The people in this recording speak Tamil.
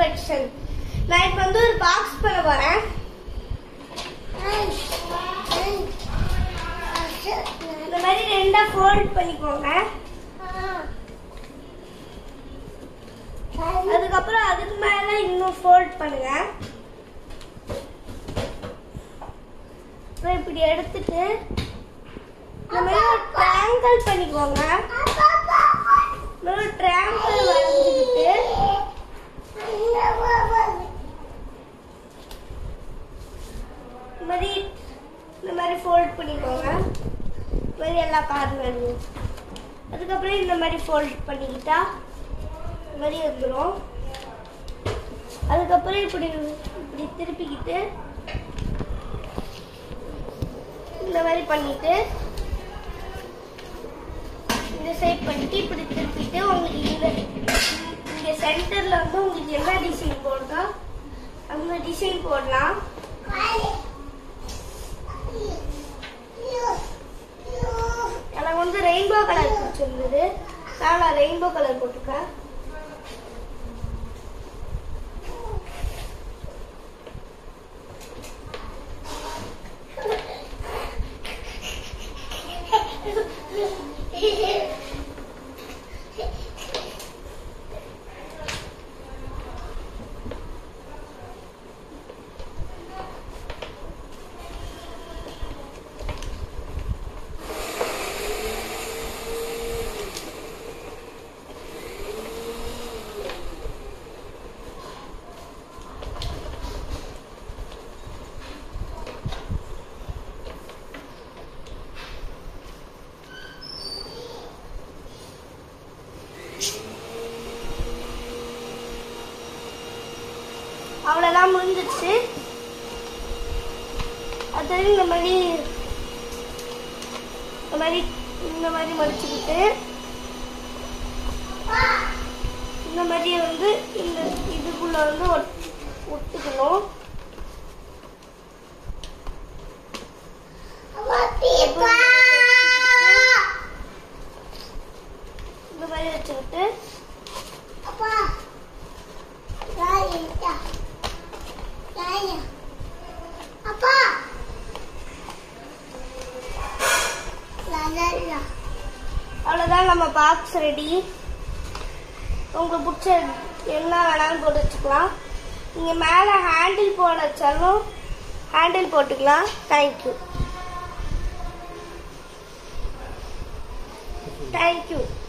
கலெக்ஷன் நான் இப்போ வந்து ஒரு பாக்ஸ் பண்ண போறேன் இந்த மாதிரி ரெண்டா ஃபோல்ட் பண்ணிக்கோங்க அதுக்கப்புறம் அதுக்கு மேல இன்னும் ஃபோல்ட் பண்ணுங்க அப்புறம் இப்படி எடுத்துட்டு இந்த மாதிரி ஒரு ட்ரையாங்கிள் பண்ணிக்கோங்க இந்த மாதிரி ஒரு ட்ரையாங்கிள் வரைஞ்சிக்கிட்டு இந்த மாதிரி இந்த மாதிரி ஃபோல்ட் பண்ணிக்கோங்க இந்த மாதிரி எல்லா கார்னர்லையும் அதுக்கப்புறம் இந்த மாதிரி ஃபோல்ட் பண்ணிக்கிட்டா இந்த மாதிரி வந்துடும் அதுக்கப்புறம் இப்படி இப்படி திருப்பிக்கிட்டு இந்த மாதிரி பண்ணிட்டு இந்த சைட் பண்ணிட்டு இப்படி திருப்பிட்டு உங்களுக்கு இந்த இங்க சென்டர்ல வந்து உங்களுக்கு என்ன டிசைன் போடுதோ அந்த டிசைன் போடலாம் எனக்கு வந்து ரெயின்போ கலர் பிடிச்சிருந்தது அதனால நான் ரெயின்போ கலர் போட்டிருக்கேன் அவ்வளோதான் முடிஞ்சிடுச்சு அது இந்த மாதிரி இந்த மாதிரி இந்த மாதிரி மடிச்சுக்கிட்டு இந்த மாதிரி வந்து இந்த இதுக்குள்ள வந்து ஒட்- ஒட்டுக்கணும் இந்த மாதிரி வச்சுக்கிட்டு அவ்வளோதான் நம்ம பாக்ஸ் ரெடி உங்களுக்கு பிடிச்ச என்ன வேணாலும் போட்டு வச்சுக்கலாம் நீங்கள் மேலே ஹேண்டில் போட வச்சாலும் ஹேண்டில் போட்டுக்கலாம் தேங்க்யூ தேங்க்யூ